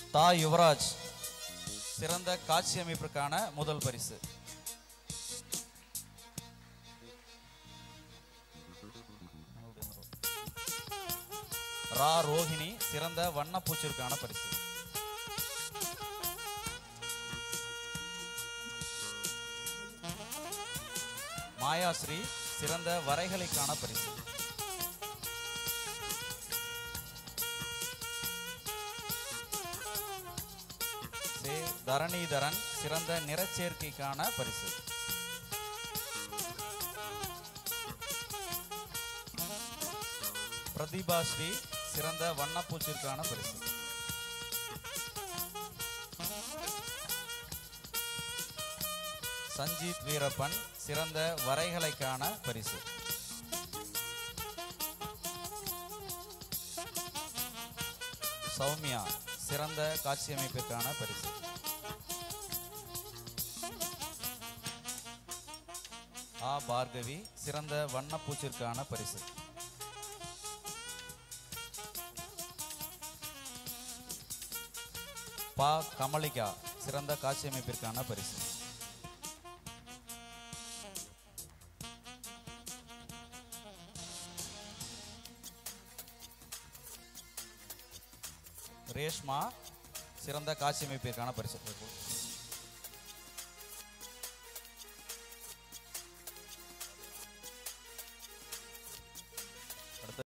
தா யுவராஜ் சிறந்த காட்சி அமைப்பிற்கான முதல் பரிசு ரா ரோஹிணி சிறந்த வண்ணப்பூச்சிற்கான பரிசு மாயாஸ்ரீ சிறந்த வரைகலைக்கான பரிசு சே தரணிதரன் சிறந்த நிறச்சேர்க்கைக்கான பரிசு பிரதிபா ஸ்ரீ சிறந்த வண்ணப்பூச்சிற்கான பரிசு சஞ்சீத் வீரப்பன் சிறந்த வரைகலைக்கான பரிசு சௌமியா சிறந்த காட்சியமைப்பிற்கான பரிசு ஆ பார்கவி சிறந்த வண்ணப்பூச்சிற்கான பரிசு பா கமலிகா சிறந்த காட்சியமைப்பிற்கான பரிசு ரேஷ்மா சிறந்த காட்சியமைப்பிற்கான பரிசு